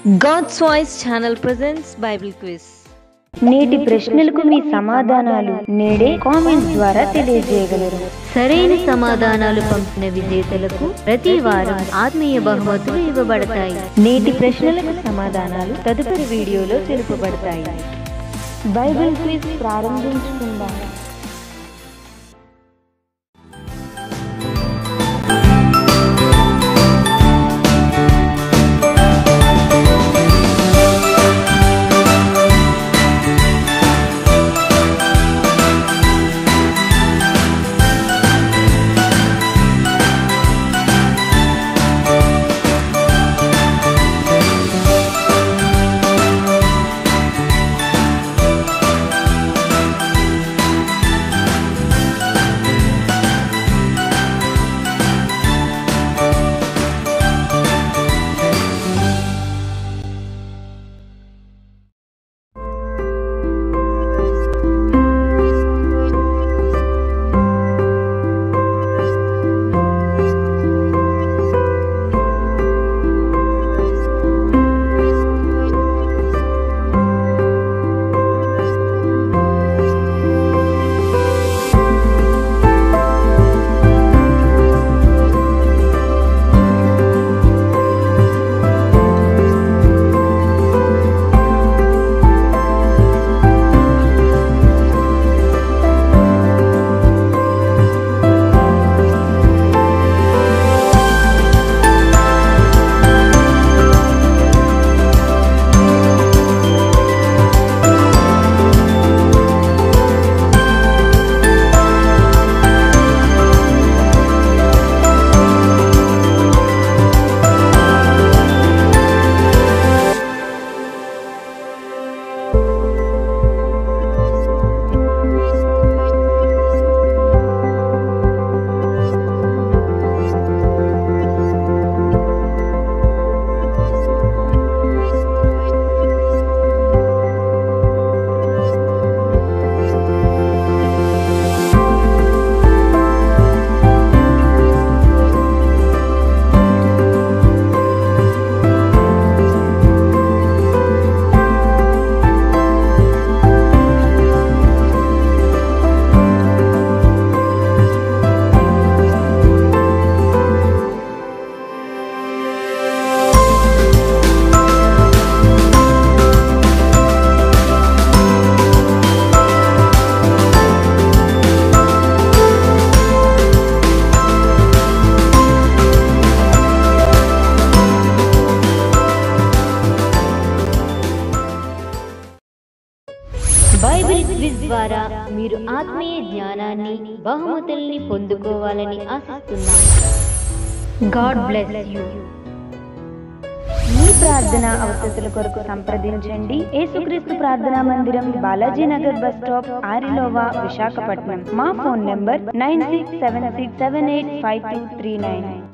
God's Voice channel presents Bible quiz. నేటి ప్రశ్నలకు మీ సమాధానాలు నేడే కామెంట్స్ ద్వారా తెలియజేయగలరు సరైన సమాధానాలు పంపిన విజేతలకు ప్రతి వారం ఆత్మీయ బహుమతులు ఇవ్వబడతాయి నేటి ప్రశ్నలకు సమాధానాలు తదుపరి వీడియోలో తెలుపబడతాయి బైబిల్ క్విజ్ ప్రారంభించుకుందాం బైబిల్ క్విజ్ ద్వారా మీరు ఆత్మీయ జ్ఞానాన్ని బహుమతుల్ని పొందుకోవాలని ఆశిస్తున్నాం గాడ్ బ్లెస్ యూ మీ ప్రార్థన అవసరతల కొరకు సంప్రదించండి యేసుక్రీస్తు ప్రార్థనా మందిరం బాలాజీ నగర్ బస్ స్టాప్ ఆరిలోవా విశాఖపట్నం మా phone number nine six seven six seven eight five two three nine